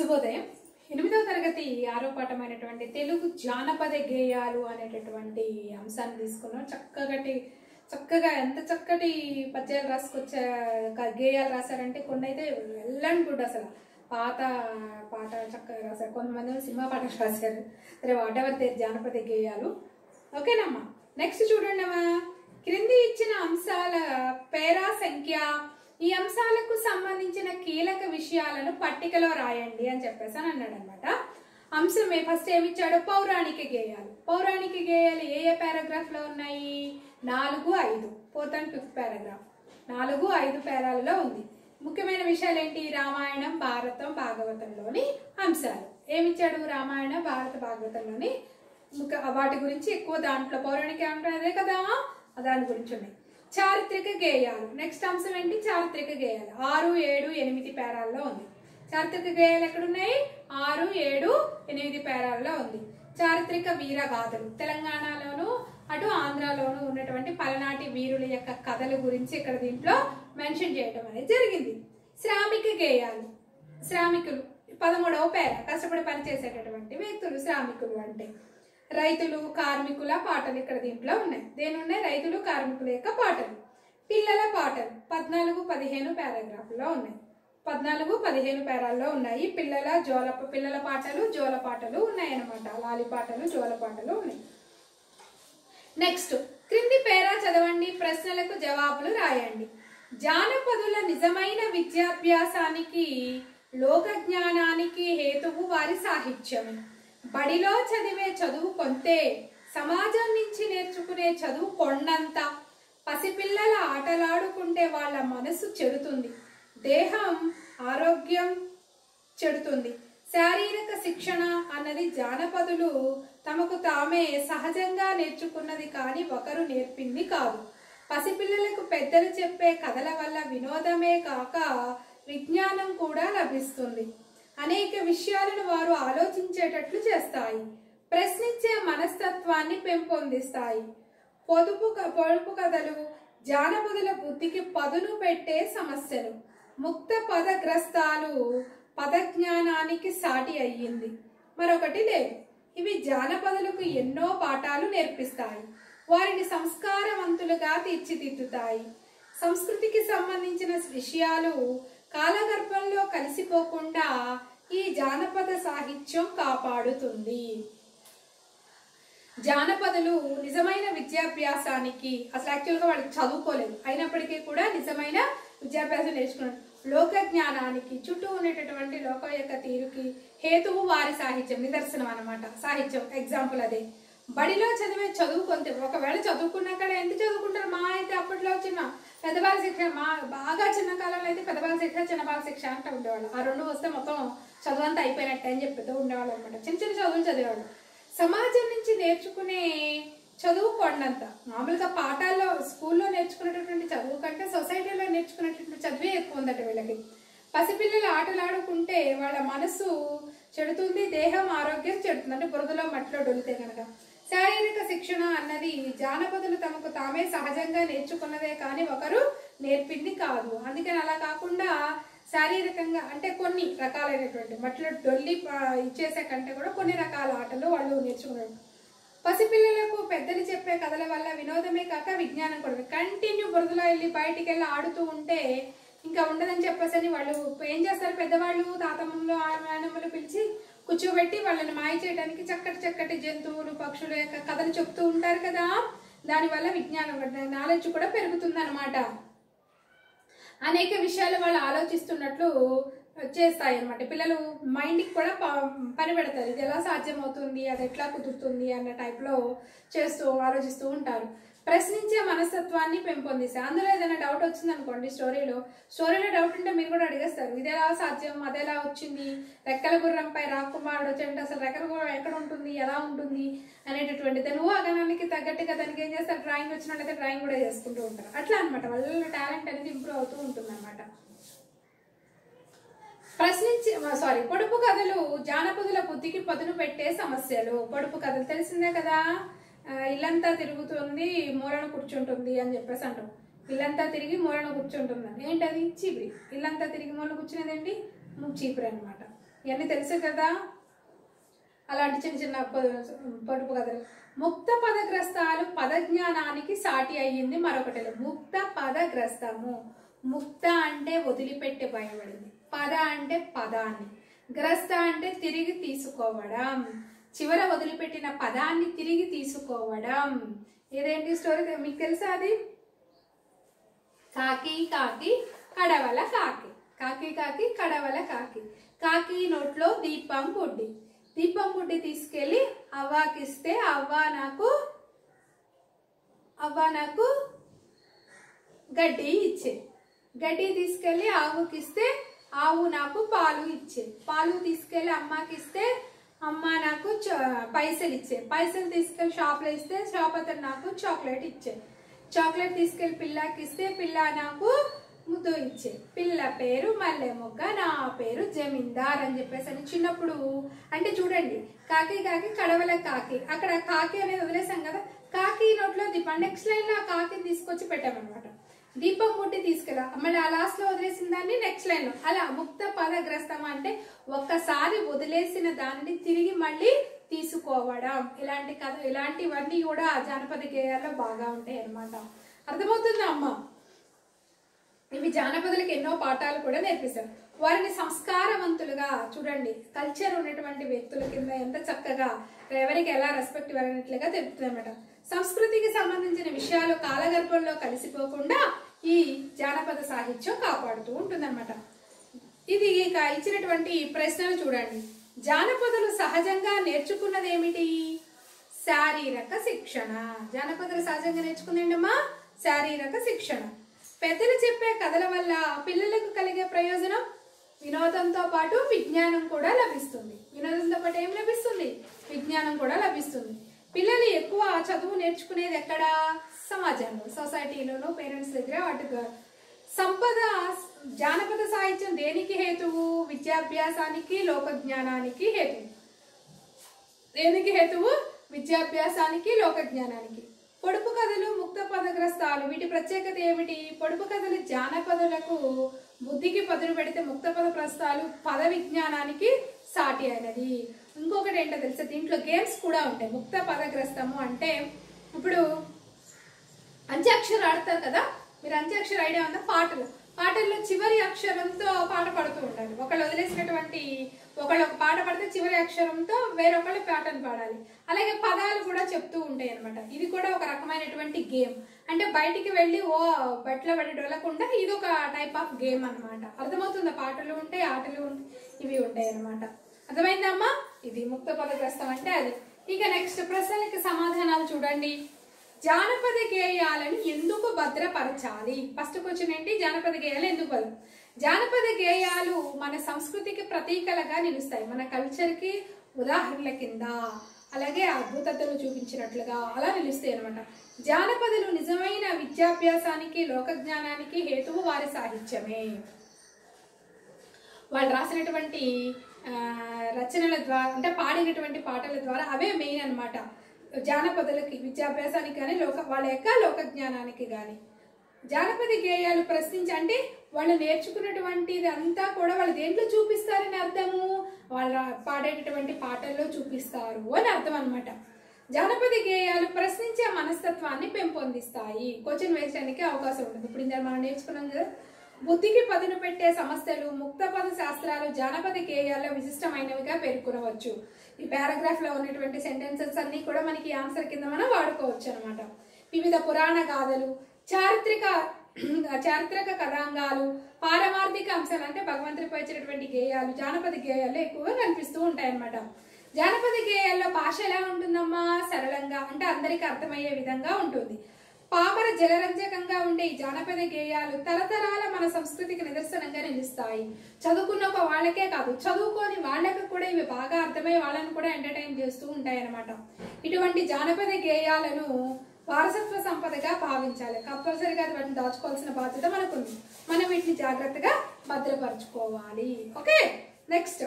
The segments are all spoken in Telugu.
శుభోదయం ఎనిమిదవ తరగతి ఆరో పాఠమైనటువంటి తెలుగు జానపద గేయాలు అనేటటువంటి అంశాన్ని తీసుకున్నాం చక్కగటి చక్కగా ఎంత చక్కటి పద్యాలు రాసుకొచ్చా క- గేయాలు రాశారంటే కొన్ని అయితే వెళ్ళండి గుడ్ అసలు పాత పాట చక్కగా రాశారు కొంతమంది ఏమో సినిమా పాటలు రాశారు సరే వాట్ ఎవర్ దేర్ జానపద గేయాలు ఓకేనమ్మా నెక్స్ట్ చూడండి అమ్మా క్రింది ఇచ్చిన అంశాల పేరా సంఖ్య ఈ అంశాలకు సంబంధించిన కీలక విషయాలను పట్టికలో రాయండి అని చెప్పేసి అని అన్నాడు అనమాట అంశం ఫస్ట్ ఏమిచ్చాడు పౌరాణిక గేయాలు పౌరాణిక గేయాలు ఏ ఏ పారాగ్రాఫ్ లో ఉన్నాయి నాలుగు ఐదు ఫోర్త్ అండ్ ఫిఫ్త్ పారాగ్రాఫ్ నాలుగు ఐదు పేరాలలో ఉంది ముఖ్యమైన విషయాలు ఏంటి రామాయణం భారతం భాగవతంలోని అంశాలు ఏమిచ్చాడు రామాయణ భారత భాగవతంలోని ముఖ్య వాటి గురించి ఎక్కువ దాంట్లో పౌరాణిక అంటే అదే కదా దాని గురించి ఉన్నాయి చారిత్రక గేయాలు నెక్స్ట్ అంశం ఏంటి చారిత్రక గేయాలు ఆరు ఏడు ఎనిమిది పేరాల్లో ఉంది చారిత్రక గేయాలు ఎక్కడున్నాయి ఆరు ఏడు ఎనిమిది పేరాల్లో ఉంది చారిత్రక వీరగాథలు తెలంగాణలోను అటు ఆంధ్రాలోను ఉన్నటువంటి పలనాటి వీరుల యొక్క కథల గురించి ఇక్కడ దీంట్లో మెన్షన్ చేయడం అనేది జరిగింది శ్రామిక గేయాలు శ్రామికులు పదమూడవ పేర కష్టపడి పనిచేసేటటువంటి వ్యక్తులు శ్రామికులు అంటే రైతులు కార్మికుల పాటలు ఇక్కడ దీంట్లో ఉన్నాయి దేని ఉన్నాయి రైతులు కార్మికుల యొక్క పాటలు పిల్లల పాటలు పద్నాలుగు పదిహేను పారాగ్రాఫ్లో ఉన్నాయి పద్నాలుగు పదిహేను పేరాల్లో ఉన్నాయి పిల్లల జోల పిల్లల పాటలు జోల పాటలు ఉన్నాయన్నమాట లాలి పాటలు జోల పాటలు ఉన్నాయి నెక్స్ట్ క్రింది పేరా చదవండి ప్రశ్నలకు జవాబులు రాయండి జానపదుల నిజమైన విద్యాభ్యాసానికి లోక జ్ఞానానికి హేతువు వారి సాహిత్యమే బడిలో చదివే చదువు కొంతే సమాజం నుంచి నేర్చుకునే చదువు కొండంత పసిపిల్లల ఆటలాడుకుంటే వాళ్ళ మనసు చెడుతుంది దేహం ఆరోగ్యం చెడుతుంది శారీరక శిక్షణ అన్నది జానపదులు తమకు తామే సహజంగా నేర్చుకున్నది కానీ ఒకరు నేర్పింది కాదు పసిపిల్లలకు పెద్దలు చెప్పే కథల వల్ల వినోదమే కాక విజ్ఞానం కూడా లభిస్తుంది అనేక విషయాలను వారు ఆలోచించేటట్లు చేస్తాయి ప్రశ్నించే మనస్తత్వాన్ని పెంపొందిస్తాయి పొదుపు క- పొడుపు కథలు జానపదుల బుద్ధికి పదును పెట్టే సమస్యలు ముక్త పదగ్రస్తాలు పదజ్ఞానానికి సాటి అయ్యింది మరొకటి లేదు ఇవి జానపదులకు ఎన్నో పాఠాలు నేర్పిస్తాయి వారిని సంస్కారవంతులుగా తీర్చిదిద్దుతాయి సంస్కృతికి సంబంధించిన విషయాలు కాలగర్భంలో కలిసిపోకుండా ఈ జానపద సాహిత్యం కాపాడుతుంది జానపదులు నిజమైన విద్యాభ్యాసానికి అసలు యాక్చువల్గా వాళ్ళకి చదువుకోలేదు అయినప్పటికీ కూడా నిజమైన విద్యాభ్యాసం నేర్చుకున్నారు లోక జ్ఞానానికి చుట్టూ ఉండేటటువంటి లోకం యొక్క తీరుకి హేతువు వారి సాహిత్యం నిదర్శనం అన్నమాట సాహిత్యం ఎగ్జాంపుల్ అదే బడిలో చదివే చదువు కొంత ఒకవేళ చదువుకున్నాక ఎంత చదువుకుంటారు మా అయితే అప్పట్లో చిన్న పెద్దబాల శిక్ష మా బాగా చిన్న కాలంలో అయితే పెద్దబాల శిక్ష చిన్నబాల శిక్ష అంటే ఉండేవాళ్ళు ఆ రెండు వస్తే మొత్తం చదువు అంతా అయిపోయినట్టే అని చెప్పేదో ఉండేవాళ్ళు అనమాట చిన్న చిన్న చదువులు చదివేవాళ్ళు సమాజం నుంచి నేర్చుకునే చదువు కొండంత మామూలుగా పాఠాల్లో స్కూల్లో నేర్చుకునేటటువంటి చదువు కంటే సొసైటీలో నేర్చుకునేటటువంటి చదువే ఎక్కువ ఉందట వీళ్ళకి పసిపిల్లలు ఆటలాడుకుంటే వాళ్ళ మనసు చెడుతుంది దేహం ఆరోగ్యం చెడుతుంది అంటే బురదలో మట్టిలో డొలితే కనుక శారీరక శిక్షణ అన్నది జానపదులు తమకు తామే సహజంగా నేర్చుకున్నదే కానీ ఒకరు నేర్పింది కాదు అందుకని అలా కాకుండా శారీరకంగా అంటే కొన్ని రకాలైనటువంటి మట్టిలో డొల్లి ఆ, ఇచ్చేసే కంటే కూడా కొన్ని రకాల ఆటలు వాళ్ళు నేర్చుకున్నారు పసిపిల్లలకు పెద్దలు చెప్పే కథల వల్ల వినోదమే కాక విజ్ఞానం కూడా కంటిన్యూ బురదలో వెళ్ళి బయటికి వెళ్ళి ఆడుతూ ఉంటే ఇంకా ఉండదని చెప్పేసి అని వాళ్ళు ఏం చేస్తారు పెద్దవాళ్ళు తాతమ్మలు నాయనమ్మలు పిలిచి కూర్చోబెట్టి వాళ్ళని మాయ చేయడానికి చక్కటి చక్కటి జంతువులు పక్షుల యొక్క కథలు చెప్తూ ఉంటారు కదా దానివల్ల విజ్ఞానం నాలెడ్జ్ కూడా పెరుగుతుంది అనేక విషయాలు వాళ్ళు ఆలోచిస్తున్నట్లు చేస్తాయి అనమాట పిల్లలు మైండ్కి కూడా ప- పని పెడతారు ఇది ఎలా సాధ్యమవుతుంది అది ఎట్లా కుదురుతుంది అన్న టైప్లో చేస్తూ ఆలోచిస్తూ ఉంటారు ప్రశ్నించే మనస్తత్వాన్ని పెంపొందిస్తాయి అందులో ఏదైనా డౌట్ వచ్చింది అనుకోండి స్టోరీలో స్టోరీలో డౌట్ ఉంటే మీరు కూడా అడిగేస్తారు ఇది ఎలా సాధ్యం అది ఎలా వచ్చింది రెక్కల గుర్రంపై రాకుమారుడు వచ్చి అసలు రెక్కల గుర్రం ఎక్కడ ఉంటుంది ఎలా ఉంటుంది అనేటటువంటి దాని ఊహాగానానికి తగ్గట్టుగా దానికి ఏం చేస్తారు డ్రాయింగ్ వచ్చినట్లయితే డ్రాయింగ్ కూడా చేసుకుంటూ ఉంటారు అట్లా అనమాట వాళ్ళ టాలెంట్ అనేది ఇంప్రూవ్ అవుతూ ఉంటుంది అనమాట ప్రశ్నించి సారీ పొడుపు కథలు జానపదుల బుద్ధికి పదును పెట్టే సమస్యలు పొడుపు కథలు తెలిసిందే కదా ఆ, ఇల్లంతా తిరుగుతుంది మూలన కూర్చుంటుంది అని చెప్పేసి అంటాం ఇల్లంతా తిరిగి మూలన కూర్చుంటుంది ఏంటది చీపిరి ఇల్లంతా తిరిగి మూలన కూర్చునేది ఏంటి చీపురు అనమాట ఇవన్నీ తెలుసు కదా అలాంటి చిన్న చిన్న పొ- పొడుపు కథలు ముక్త పదగ్రస్తాలు పదజ్ఞానానికి సాటి అయ్యింది మరొకటి లేదు. ముక్త పదగ్రస్తము ముక్త అంటే వదిలిపెట్టి భయపడింది పద అంటే పదాన్ని గ్రస్త అంటే తిరిగి తీసుకోవడం చివర వదిలిపెట్టిన పదాన్ని తిరిగి తీసుకోవడం ఇదేంటి స్టోరీ మీకు తెలుసా అది కాకి కాకి కడవల కాకి కాకి కాకి కడవల కాకి కాకి నోట్లో దీపం బుడ్డి దీపం బుడ్డి తీసుకెళ్ళి అవ్వాకిస్తే అవ్వ నాకు అవ్వ నాకు గడ్డి ఇచ్చే గడ్డి తీసుకెళ్ళి ఆవుకి ఇస్తే ఆవు నాకు పాలు ఇచ్చే పాలు తీసుకెళ్ళి అమ్మకి ఇస్తే అమ్మ నాకు చ- పైసలు ఇచ్చే పైసలు తీసుకెళ్ళి షాప్లో ఇస్తే షాప్ అతను నాకు చాక్లెట్ ఇచ్చే చాక్లెట్ తీసుకెళ్ళి పిల్లకి ఇస్తే పిల్ల నాకు ముద్దు ఇచ్చే పిల్ల పేరు మల్లె మొగ్గ నా పేరు జమీందార్ అని చెప్పేసి అని చిన్నప్పుడు అంటే చూడండి కాకి కాకి కడవల కాకి అక్కడ కాకి అనేది వదిలేసాం కదా కాకి నోట్లో దీపం నెక్స్ట్ లైన్ లో ఆ కాకిని తీసుకొచ్చి పెట్టామన్నమాట దీపం ముట్టి తీసుకెళ్ళా మళ్ళీ ఆ లాస్ట్ లో వదిలేసిన దాన్ని నెక్స్ట్ లైన్ లో అలా ముక్త పదగ్రస్తం అంటే ఒక్కసారి వదిలేసిన దానిని తిరిగి మళ్ళీ తీసుకోవడం ఇలాంటి కథ ఇలాంటివన్నీ కూడా జానపద గేయాల్లో బాగా ఉంటాయి అన్నమాట అర్థమవుతుందా అమ్మ ఇవి జానపదులకు ఎన్నో పాఠాలు కూడా నేర్పిస్తారు వారిని సంస్కారవంతులుగా చూడండి కల్చర్ ఉన్నటువంటి వ్యక్తుల కింద ఎంత చక్కగా ఎవరికి ఎలా రెస్పెక్ట్ ఇవ్వాలన్నట్లుగా తెలుపుతుంది అనమాట సంస్కృతికి సంబంధించిన విషయాలు కాలగర్భంలో కలిసిపోకుండా ఈ జానపద సాహిత్యం కాపాడుతూ ఉంటుందన్నమాట ఇది ఇక ఇచ్చినటువంటి ప్రశ్నలు చూడండి జానపదులు సహజంగా నేర్చుకున్నది ఏమిటి శారీరక శిక్షణ జానపదులు సహజంగా నేర్చుకుందండమ్మా శారీరక శిక్షణ పెద్దలు చెప్పే కథల వల్ల పిల్లలకు కలిగే ప్రయోజనం వినోదంతో పాటు విజ్ఞానం కూడా లభిస్తుంది వినోదంతో పాటు ఏం లభిస్తుంది విజ్ఞానం కూడా లభిస్తుంది పిల్లలు ఎక్కువ చదువు నేర్చుకునేది ఎక్కడ సమాజంలో సొసైటీలోనూ పేరెంట్స్ దగ్గర వాటి ద్వారా సంపద జానపద సాహిత్యం దేనికి హేతువు విద్యాభ్యాసానికి లోక జ్ఞానానికి హేతువు దేనికి హేతువు విద్యాభ్యాసానికి లోక జ్ఞానానికి పొడుపు కథలు ముక్త పదగ్రస్తాలు వీటి ప్రత్యేకత ఏమిటి పొడుపు కథలు జానపదులకు బుద్ధికి పదును పెడితే ముక్త పద ప్రస్తాలు పద విజ్ఞానానికి సాటి అయినది ఇంకొకటి ఏంటో తెలుసా దీంట్లో గేమ్స్ కూడా ఉంటాయి ముక్త పదగ్రస్తము అంటే ఇప్పుడు అంత్యాక్షరం ఆడతారు కదా మీరు అంత్యాక్షరం ఐడియా ఉందా పాటలు పాటల్లో చివరి అక్షరంతో పాట పడుతూ ఉంటారు ఒకళ్ళు వదిలేసినటువంటి ఒకళ్ళు ఒక పాట పడితే చివరి అక్షరంతో వేరొకళ్ళు పాటను పాడాలి అలాగే పదాలు కూడా చెప్తూ ఉంటాయి అనమాట ఇది కూడా ఒక రకమైనటువంటి గేమ్ అంటే బయటికి వెళ్ళి ఓ బట్టలో పడి డొలకుండా ఇది ఒక టైప్ ఆఫ్ గేమ్ అన్నమాట అర్థమవుతుందా పాటలు ఉంటాయి ఆటలు ఉంటాయి ఇవి ఉంటాయి అన్నమాట అర్థమైందమ్మా ఇది ముక్త పదగ్రస్తం అంటే అది ఇక నెక్స్ట్ ప్రశ్నలకి సమాధానాలు చూడండి జానపద గేయాలను ఎందుకు భద్రపరచాలి ఫస్ట్ క్వశ్చన్ ఏంటి జానపద గేయాలు ఎందుకు భద్ర జానపద గేయాలు మన సంస్కృతికి ప్రతీకలుగా నిలుస్తాయి మన కల్చర్కి ఉదాహరణల కింద అలాగే అద్భుతతను చూపించినట్లుగా అలా నిలుస్తాయి అనమాట జానపదులు నిజమైన విద్యాభ్యాసానికి లోక జ్ఞానానికి హేతువు వారి సాహిత్యమే వాళ్ళు రాసినటువంటి ఆ, రచనల ద్వారా అంటే పాడినటువంటి పాటల ద్వారా అవే మెయిన్ అన్నమాట జానపదులకి విద్యాభ్యాసానికి కానీ లోక వాళ్ళ యొక్క లోక జ్ఞానానికి కానీ జానపద గేయాలు ప్రశ్నించి అంటే వాళ్ళు నేర్చుకున్నటువంటిది అంతా కూడా వాళ్ళు దేంట్లో చూపిస్తారని అర్థము వాళ్ళ పాడేటటువంటి పాటల్లో చూపిస్తారు అని అర్థం అన్నమాట జానపద గేయాలు ప్రశ్నించే మనస్తత్వాన్ని పెంపొందిస్తాయి క్వశ్చన్ వేయడానికి అవకాశం ఉంటుంది ఇప్పుడు ఇందాక మనం నేర్చుకున్నాం కదా బుద్ధికి పదును పెట్టే సమస్యలు ముక్త పద శాస్త్రాలు జానపద గేయాల్లో విశిష్టమైనవిగా పేర్కొనవచ్చు ఈ పారాగ్రాఫ్ లో ఉన్నటువంటి సెంటెన్సెస్ అన్ని కూడా మనకి ఆన్సర్ కింద మనం వాడుకోవచ్చు అనమాట వివిధ పురాణ గాథలు చారిత్రక చారిత్రక కథాంగాలు పారమార్థిక అంశాలు అంటే భగవంతుడిపై వచ్చినటువంటి గేయాలు జానపద గేయాల్లో ఎక్కువగా కనిపిస్తూ ఉంటాయన్నమాట జానపద గేయాల్లో భాష ఎలా ఉంటుందమ్మా సరళంగా అంటే అందరికీ అర్థమయ్యే విధంగా ఉంటుంది పామర జలరంజకంగా ఉండే ఈ జానపద గేయాలు తరతరాల మన సంస్కృతికి నిదర్శనంగా నిలుస్తాయి చదువుకున్న ఒక వాళ్ళకే కాదు చదువుకోని వాళ్ళకి కూడా ఇవి బాగా అర్థమయ్యే వాళ్ళని కూడా ఎంటర్టైన్ చేస్తూ ఉంటాయి అన్నమాట ఇటువంటి జానపద గేయాలను వారసత్వ సంపదగా భావించాలి కంపల్సరీగా వాటిని దాచుకోవాల్సిన బాధ్యత మనకుంది మనం వీటిని జాగ్రత్తగా భద్రపరచుకోవాలి ఓకే నెక్స్ట్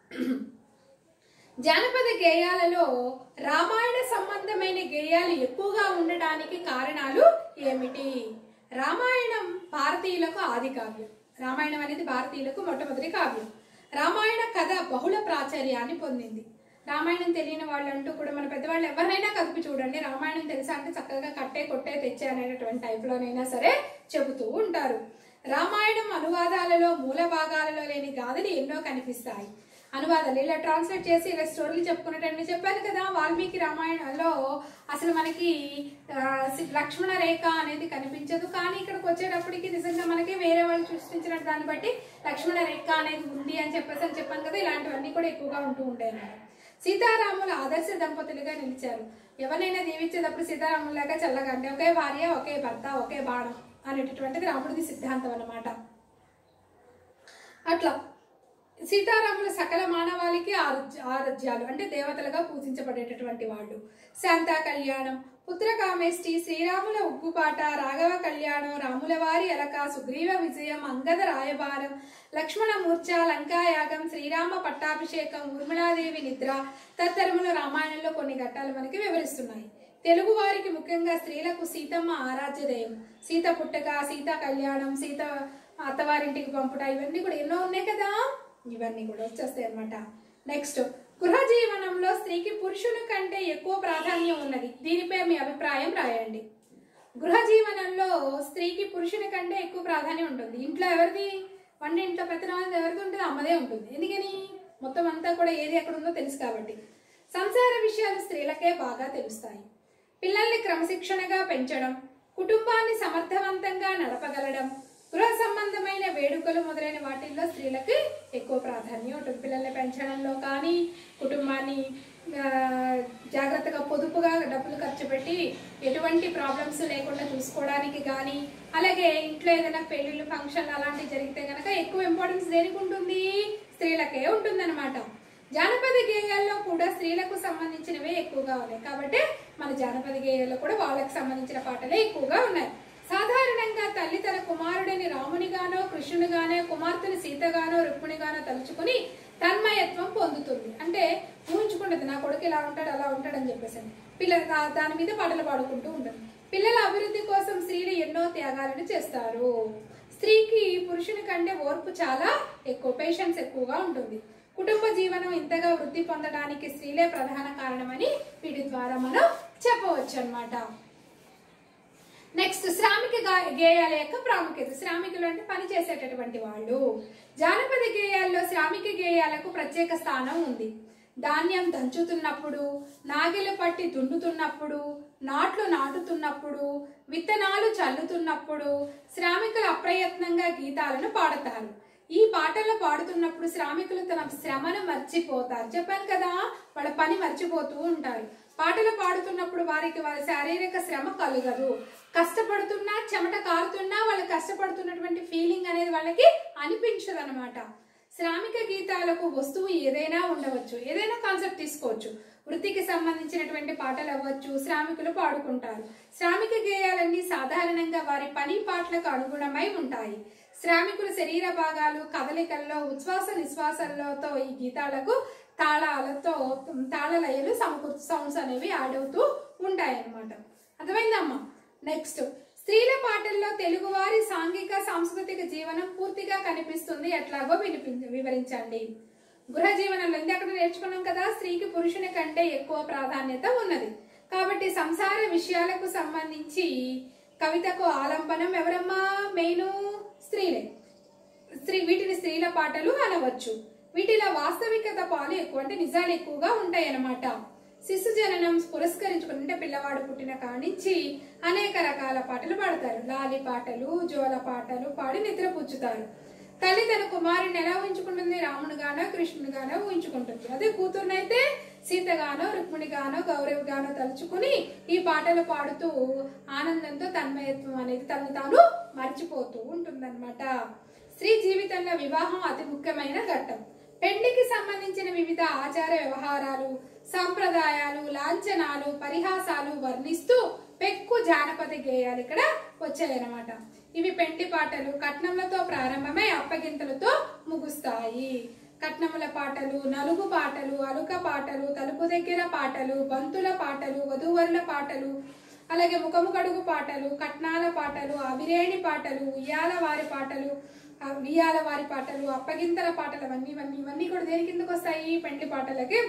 జానపద గేయాలలో రామాయణ సంబంధమైన గేయాలు ఎక్కువగా ఉండటానికి కారణాలు ఏమిటి రామాయణం భారతీయులకు ఆది కావ్యం రామాయణం అనేది భారతీయులకు మొట్టమొదటి కావ్యం రామాయణ కథ బహుళ ప్రాచుర్యాన్ని పొందింది రామాయణం తెలియని వాళ్ళు అంటూ కూడా మన పెద్దవాళ్ళు ఎవరినైనా కదిపి చూడండి రామాయణం తెలుసా అంటే చక్కగా కట్టే కొట్టే తెచ్చే అనేటటువంటి టైప్లోనైనా సరే చెబుతూ ఉంటారు రామాయణం అనువాదాలలో మూల భాగాలలో లేని గాథలు ఎన్నో కనిపిస్తాయి అనువాదాలు ఇలా ట్రాన్స్లేట్ చేసి ఇలా స్టోరీలు చెప్పుకున్నట్టు చెప్పాను కదా వాల్మీకి రామాయణంలో అసలు మనకి ఆ, సి- లక్ష్మణ రేఖ అనేది కనిపించదు కానీ ఇక్కడికి వచ్చేటప్పటికి నిజంగా మనకి వేరే వాళ్ళు సృష్టించిన దాన్ని బట్టి లక్ష్మణ రేఖ అనేది ఉంది అని చెప్పేసి అని చెప్పాను కదా ఇలాంటివన్నీ కూడా ఎక్కువగా ఉంటూ ఉంటాయి అన్నమాట సీతారాములు ఆదర్శ దంపతులుగా నిలిచారు ఎవరినైనా దీవించేటప్పుడు సీతారాములాగా చల్లగా అంటే ఒకే భార్య ఒకే భర్త ఒకే బాణం అనేటటువంటిది రాముడిది సిద్ధాంతం అన్నమాట అట్లా సీతారాముల సకల మానవాళికి ఆరోగ్య ఆరోగ్యాలు అంటే దేవతలుగా పూజించబడేటటువంటి వాళ్ళు శాంతా కళ్యాణం పుత్రకామేష్టి శ్రీరాముల ఉగ్గుపాట రాఘవ కళ్యాణం రాముల వారి అలక సుగ్రీవ విజయం అంగద రాయబారం లక్ష్మణ మూర్ఛ లంకాయాగం శ్రీరామ పట్టాభిషేకం ఊర్మిళాదేవి నిద్ర తత్తరముల రామాయణంలో కొన్ని ఘట్టాలు మనకి వివరిస్తున్నాయి తెలుగు వారికి ముఖ్యంగా స్త్రీలకు సీతమ్మ ఆరాధ్య దైవం సీత పుట్టక సీత కళ్యాణం సీత అత్తవారింటికి పంపుట ఇవన్నీ కూడా ఎన్నో ఉన్నాయి కదా ఇవన్నీ కూడా వచ్చేస్తాయి అన్నమాట నెక్స్ట్ గృహ జీవనంలో స్త్రీకి పురుషుని కంటే ఎక్కువ ప్రాధాన్యం ఉన్నది దీనిపై మీ అభిప్రాయం రాయండి గృహ జీవనంలో స్త్రీకి పురుషుని కంటే ఎక్కువ ప్రాధాన్యం ఉంటుంది ఇంట్లో ఎవరిది వంట ఇంట్లో పెత్తనం ఎవరిది ఉంటుంది అమ్మదే ఉంటుంది ఎందుకని మొత్తం అంతా కూడా ఏది ఎక్కడ ఉందో తెలుసు కాబట్టి సంసార విషయాలు స్త్రీలకే బాగా తెలుస్తాయి పిల్లల్ని క్రమశిక్షణగా పెంచడం కుటుంబాన్ని సమర్థవంతంగా నడపగలడం గృహ సంబంధమైన వేడుకలు మొదలైన వాటిల్లో స్త్రీలకి ఎక్కువ ప్రాధాన్యం ఉంటుంది పిల్లల్ని పెంచడంలో కానీ కుటుంబాన్ని ఆ, జాగ్రత్తగా పొదుపుగా డబ్బులు ఖర్చు పెట్టి ఎటువంటి ప్రాబ్లమ్స్ లేకుండా చూసుకోవడానికి కానీ అలాగే ఇంట్లో ఏదైనా పెళ్ళిళ్ళు ఫంక్షన్లు అలాంటివి జరిగితే కనుక ఎక్కువ ఇంపార్టెన్స్ దేనికి ఉంటుంది స్త్రీలకే ఉంటుందన్నమాట జానపద గేయాల్లో కూడా స్త్రీలకు సంబంధించినవే ఎక్కువగా ఉన్నాయి కాబట్టి మన జానపద గేయాల్లో కూడా వాళ్ళకి సంబంధించిన పాటలే ఎక్కువగా ఉన్నాయి సాధారణంగా తల్లి తన కుమారుడిని రామునిగానో కృష్ణునిగానో కుమార్తెని సీతగానో రుక్మిణిగానో తలుచుకుని తన్మయత్వం పొందుతుంది అంటే ఊహించుకుంటుంది నా కొడుకు ఇలా ఉంటాడు అలా ఉంటాడు అని చెప్పేసి పిల్లలు దా- దాని మీద పాటలు పాడుకుంటూ ఉంటుంది పిల్లల అభివృద్ధి కోసం స్త్రీలు ఎన్నో త్యాగాలను చేస్తారు స్త్రీకి పురుషుని కంటే ఓర్పు చాలా ఎక్కువ పేషెన్స్ ఎక్కువగా ఉంటుంది కుటుంబ జీవనం ఇంతగా వృద్ధి పొందడానికి స్త్రీలే ప్రధాన కారణమని వీటి ద్వారా మనం చెప్పవచ్చు అన్నమాట నెక్స్ట్ శ్రామిక గా- గేయాల యొక్క ప్రాముఖ్యత శ్రామికులు అంటే పని చేసేటటువంటి వాళ్ళు జానపద గేయాల్లో శ్రామిక గేయాలకు ప్రత్యేక స్థానం ఉంది ధాన్యం దంచుతున్నప్పుడు నాగెలు పట్టి దున్నుతున్నప్పుడు నాట్లు నాటుతున్నప్పుడు విత్తనాలు చల్లుతున్నప్పుడు శ్రామికులు అప్రయత్నంగా గీతాలను పాడతారు ఈ పాటలు పాడుతున్నప్పుడు శ్రామికులు తమ శ్రమను మర్చిపోతారు చెప్పాను కదా వాళ్ళ పని మర్చిపోతూ ఉంటారు పాటలు పాడుతున్నప్పుడు వారికి వారి శారీరక శ్రమ కలగదు కష్టపడుతున్నా చెమట కారుతున్నా వాళ్ళు కష్టపడుతున్నటువంటి ఫీలింగ్ అనేది వాళ్ళకి అనిపించదు అనమాట శ్రామిక గీతాలకు వస్తువు ఏదైనా ఉండవచ్చు ఏదైనా కాన్సెప్ట్ తీసుకోవచ్చు వృత్తికి సంబంధించినటువంటి పాటలు అవ్వచ్చు శ్రామికులు పాడుకుంటారు శ్రామిక గేయాలన్నీ సాధారణంగా వారి పని పాటలకు అనుగుణమై ఉంటాయి శ్రామికుల శరీర భాగాలు కదలికల్లో ఉచ్ఛ్వాస నిశ్వాసాలతో ఈ గీతాలకు తాళాలతో తాళలయలు సమకూర్ సౌండ్స్ అనేవి యాడ్ అవుతూ ఉంటాయి అన్నమాట అర్థమైందమ్మా నెక్స్ట్ స్త్రీల పాటల్లో తెలుగువారి సాంఘిక సాంస్కృతిక జీవనం పూర్తిగా కనిపిస్తుంది ఎట్లాగో వినిపించ వివరించండి గృహ జీవనంలో ఇంది అక్కడ నేర్చుకున్నాం కదా స్త్రీకి పురుషుని కంటే ఎక్కువ ప్రాధాన్యత ఉన్నది కాబట్టి సంసార విషయాలకు సంబంధించి కవితకు ఆలంబనం ఎవరమ్మా మెయిన్ స్త్రీలే స్త్రీ వీటిని స్త్రీల పాటలు అనవచ్చు వీటిలో వాస్తవికత పాలు ఎక్కువ అంటే నిజాలు ఎక్కువగా ఉంటాయి అన్నమాట శిశు జననం పురస్కరించుకుని అంటే పిల్లవాడు పుట్టిన కానించి అనేక రకాల పాటలు పాడతారు లాలి పాటలు జోల పాటలు పాడి నిద్రపుచ్చుతారు తల్లి తన కుమారుని ఎలా ఊహించుకుంటుంది రామునిగానో కృష్ణునిగానో ఊహించుకుంటుంది అదే కూతురునైతే సీతగానో రుక్మిణిగానో గౌరవిగానో తలుచుకుని ఈ పాటలు పాడుతూ ఆనందంతో తన్మయత్వం అనేది తను తాను మర్చిపోతూ ఉంటుందన్నమాట స్త్రీ జీవితంలో వివాహం అతి ముఖ్యమైన ఘట్టం పెళ్లికి సంబంధించిన వివిధ ఆచార వ్యవహారాలు సంప్రదాయాలు లాంఛనాలు పరిహాసాలు వర్ణిస్తూ పెక్కు జానపద గేయాలు ఇక్కడ వచ్చాయన్నమాట ఇవి పెండి పాటలు కట్నములతో ప్రారంభమై అప్పగింతలతో ముగుస్తాయి కట్నముల పాటలు నలుగు పాటలు అలుక పాటలు తలుపు దగ్గర పాటలు బంతుల పాటలు వధూవరుల పాటలు అలాగే ముఖము కడుగు పాటలు కట్నాల పాటలు అవిరేణి పాటలు ఉయ్యాల వారి పాటలు ఆ వియాల వారి పాటలు అప్పగింతల పాటలు అవన్నీ ఇవన్నీ ఇవన్నీ కూడా దేని కిందకు వస్తాయి పెండ్లి పాటలకి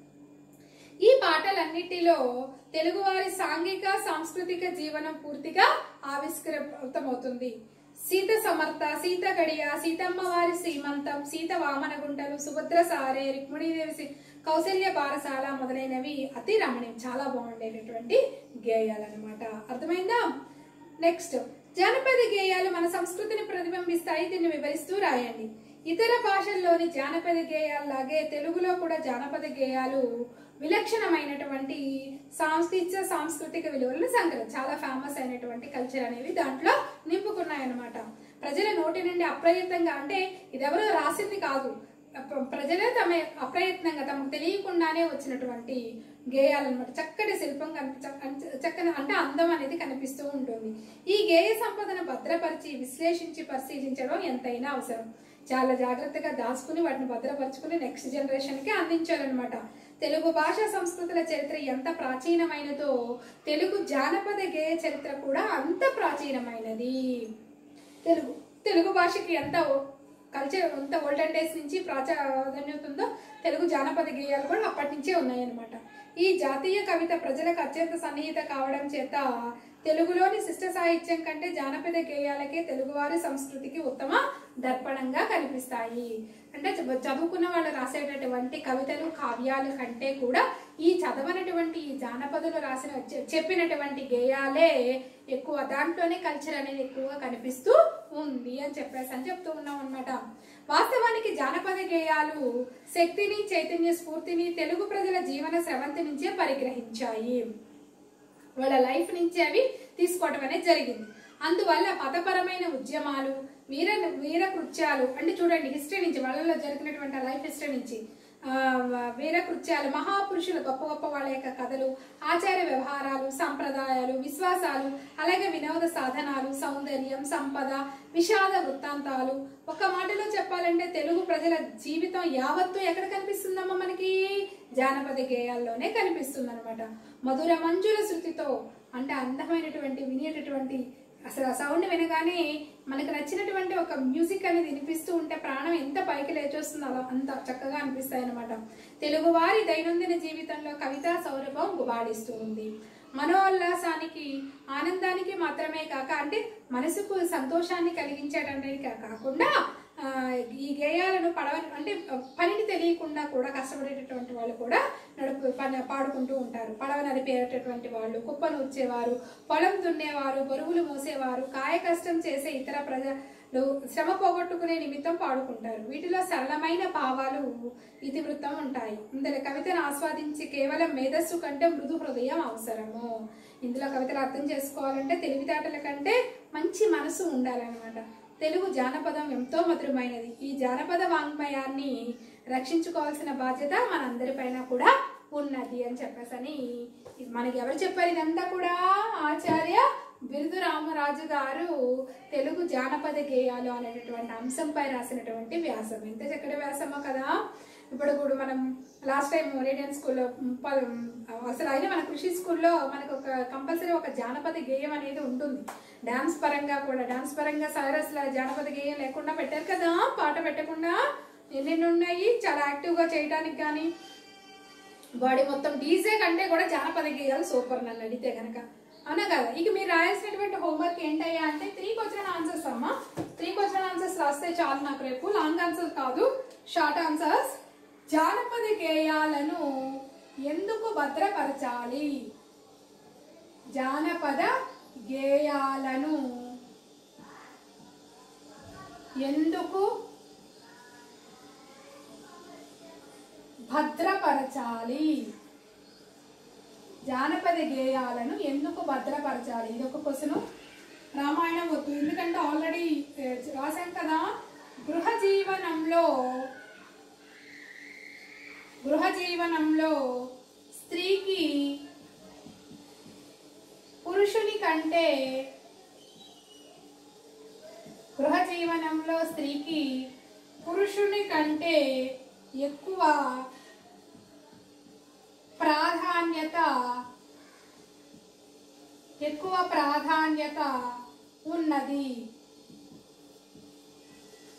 ఈ పాటలన్నిటిలో తెలుగువారి సాంఘిక సాంస్కృతిక జీవనం పూర్తిగా ఆవిష్కృతమవుతుంది సీత సమర్థ సీత గడియ సీతమ్మ వారి శ్రీమంతం సీత వామన గుంటలు సుభద్ర సారే రుక్మిణీదేవి సి- కౌశల్య బారసాల మొదలైనవి అతి రమణీయం చాలా బాగుండేటటువంటి గేయాలు అనమాట అర్థమైందా నెక్స్ట్ జానపద గేయాలు మన సంస్కృతిని ప్రతిబింబిస్తాయి దీన్ని వివరిస్తూ రాయండి ఇతర భాషల్లోని జానపద గేయాల్లాగే తెలుగులో కూడా జానపద గేయాలు విలక్షణమైనటువంటి సాంస్కృతిక సాంస్కృతిక విలువలను సంకలనం చాలా ఫేమస్ అయినటువంటి కల్చర్ అనేవి దాంట్లో నింపుకున్నాయన్నమాట ప్రజల నోటి నుండి అప్రయత్నంగా అంటే ఇదెవరో రాసింది కాదు ప్ర- ప్రజలే తమ అప్రయత్నంగా తమకు తెలియకుండానే వచ్చినటువంటి గేయాలన్నమాట చక్కటి శిల్పం కనిపి చక్క- చక్కని అంటే అందం అనేది కనిపిస్తూ ఉంటుంది ఈ గేయ సంపదను భద్రపరిచి విశ్లేషించి పరిశీలించడం ఎంతైనా అవసరం చాలా జాగ్రత్తగా దాచుకుని వాటిని భద్రపరుచుకుని నెక్స్ట్ జనరేషన్ కి అందించాలన్నమాట తెలుగు భాష సంస్కృతుల చరిత్ర ఎంత ప్రాచీనమైనదో తెలుగు జానపద గేయ చరిత్ర కూడా అంత ప్రాచీనమైనది తెలుగు తెలుగు భాషకి ఎంత కల్చర్ ఎంత ఓల్డెన్ డేస్ నుంచి ప్రాధాన్యత ఉందో తెలుగు జానపద గేయాలు కూడా అప్పటి నుంచే ఉన్నాయన్నమాట ఈ జాతీయ కవిత ప్రజలకు అత్యంత సన్నిహిత కావడం చేత తెలుగులోని శిష్ట సాహిత్యం కంటే జానపద గేయాలకే తెలుగువారి సంస్కృతికి ఉత్తమ దర్పణంగా కనిపిస్తాయి అంటే చ- చదువుకున్న వాళ్ళు రాసేటటువంటి కవితలు కావ్యాలు కంటే కూడా ఈ చదవనటువంటి ఈ జానపదులు రాసిన చె- చెప్పినటువంటి గేయాలే ఎక్కువ దాంట్లోనే కల్చర్ అనేది ఎక్కువగా కనిపిస్తూ ఉంది అని చెప్పేసి అని చెప్తూ ఉన్నాం అనమాట వాస్తవానికి జానపద గేయాలు శక్తిని చైతన్య స్ఫూర్తిని తెలుగు ప్రజల జీవన స్రవంతి నుంచే పరిగ్రహించాయి వాళ్ళ లైఫ్ నుంచి అవి తీసుకోవడం అనేది జరిగింది అందువల్ల మతపరమైన ఉద్యమాలు వీర వీర కృత్యాలు అంటే చూడండి హిస్టరీ నుంచి వాళ్ళలో జరిగినటువంటి లైఫ్ హిస్టరీ నుంచి ఆ, వీర కృత్యాలు మహాపురుషుల గొప్ప గొప్ప వాళ్ళ యొక్క కథలు ఆచార వ్యవహారాలు సంప్రదాయాలు విశ్వాసాలు అలాగే వినోద సాధనాలు సౌందర్యం సంపద విషాద వృత్తాంతాలు ఒక మాటలో చెప్పాలంటే తెలుగు ప్రజల జీవితం యావత్తు ఎక్కడ కనిపిస్తుందమ్మా మనకి జానపద గేయాల్లోనే కనిపిస్తుంది అనమాట మధుర మంజుల శృతితో అంటే అందమైనటువంటి వినేటటువంటి అసలు ఆ సౌండ్ వినగానే మనకు నచ్చినటువంటి ఒక మ్యూజిక్ అనేది వినిపిస్తూ ఉంటే ప్రాణం ఎంత పైకి లేచొస్తుందో అలా అంత చక్కగా అనిపిస్తాయి అనమాట తెలుగువారి దైనందిన జీవితంలో కవితా సౌరభం గుబాడిస్తూ ఉంది మనోల్లాసానికి ఆనందానికి మాత్రమే కాక అంటే మనసుకు సంతోషాన్ని కలిగించేటంటే కాకుండా ఆ, ఈ గేయాలను పడవ అంటే పనిని తెలియకుండా కూడా కష్టపడేటటువంటి వాళ్ళు కూడా నడుపు పని పాడుకుంటూ ఉంటారు పడవ నడిపేటటువంటి వాళ్ళు కుప్పను వచ్చేవారు పొలం దున్నేవారు బరువులు మోసేవారు కాయ కష్టం చేసే ఇతర ప్రజలు శ్రమ పోగొట్టుకునే నిమిత్తం పాడుకుంటారు వీటిలో సరళమైన భావాలు ఇతివృత్తం ఉంటాయి ఇందులో కవితను ఆస్వాదించి కేవలం మేధస్సు కంటే మృదు హృదయం అవసరము ఇందులో కవితలు అర్థం చేసుకోవాలంటే తెలివితేటల కంటే మంచి మనసు ఉండాలన్నమాట తెలుగు జానపదం ఎంతో మధురమైనది ఈ జానపద వాంగ్మయాన్ని రక్షించుకోవాల్సిన బాధ్యత మనందరిపైన కూడా ఉన్నది అని చెప్పేసని ఇది మనకి ఎవరు చెప్పారు ఇదంతా కూడా ఆచార్య బిరుదు రామరాజు గారు తెలుగు జానపద గేయాలు అనేటటువంటి అంశంపై రాసినటువంటి వ్యాసం ఎంత చక్కటి వ్యాసమో కదా ఇప్పుడు కూడా మనం లాస్ట్ టైం రేడియన్ స్కూల్లో ప- అసలు అయినా మన కృషి స్కూల్లో మనకు ఒక కంపల్సరీ ఒక జానపద గేయం అనేది ఉంటుంది డాన్స్ పరంగా కూడా డాన్స్ పరంగా సార్ అసలు జానపద గేయం లేకుండా పెట్టారు కదా పాట పెట్టకుండా ఎన్నెన్ని ఉన్నాయి చాలా యాక్టివ్గా చేయడానికి కానీ బాడీ మొత్తం డీజే కంటే కూడా జానపద గేయాలు సూపర్ నన్ను అడిగితే కనుక అవునా కదా ఇక మీరు రాయాల్సినటువంటి హోంవర్క్ ఏంటయ్యా అంటే త్రీకి వచ్చిన ఆన్సర్స్ అమ్మా త్రీకి వచ్చిన ఆన్సర్స్ రాస్తే చాలు నాకు రేపు లాంగ్ ఆన్సర్స్ కాదు షార్ట్ ఆన్సర్స్ జానపద గేయాలను ఎందుకు భద్రపరచాలి జానపద గేయాలను ఎందుకు భద్రపరచాలి జానపద గేయాలను ఎందుకు భద్రపరచాలి ఇది ఒక క్వశ్చన్ రామాయణం వద్దు ఎందుకంటే ఆల్రెడీ రాశాం కదా గృహ జీవనంలో గృహ జీవనంలో స్త్రీకి పురుషుని కంటే గృహ జీవనంలో స్త్రీకి పురుషుని కంటే ఎక్కువ ప్రాధాన్యత ఎక్కువ ప్రాధాన్యత ఉన్నది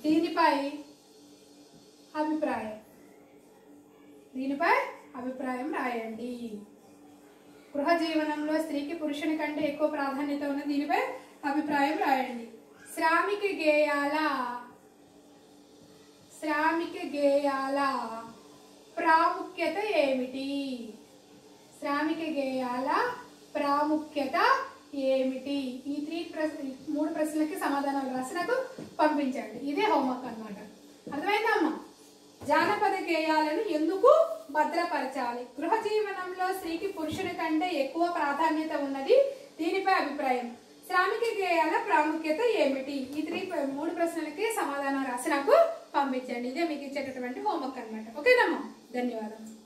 దీనిపై అభిప్రాయం దీనిపై అభిప్రాయం రాయండి గృహ జీవనంలో స్త్రీకి పురుషుని కంటే ఎక్కువ ప్రాధాన్యత ఉన్న దీనిపై అభిప్రాయం రాయండి శ్రామిక గేయాల శ్రామిక గేయాల ప్రాముఖ్యత ఏమిటి శ్రామిక గేయాల ప్రాముఖ్యత ఏమిటి ఈ త్రీ ప్రశ్న మూడు ప్రశ్నలకి సమాధానాలు రాసి నాకు పంపించండి ఇదే హోంవర్క్ అన్నమాట అర్థమైందా అమ్మా జానపద గేయాలను ఎందుకు భద్రపరచాలి గృహ జీవనంలో స్త్రీకి పురుషుని కంటే ఎక్కువ ప్రాధాన్యత ఉన్నది దీనిపై అభిప్రాయం శ్రామిక గేయాల ప్రాముఖ్యత ఏమిటి ఈ త్రీ మూడు ప్రశ్నలకి సమాధానం రాసి నాకు పంపించండి ఇదే మీకు ఇచ్చేటటువంటి హోంవర్క్ అన్నమాట ఓకేనమ్మా ధన్యవాదాలు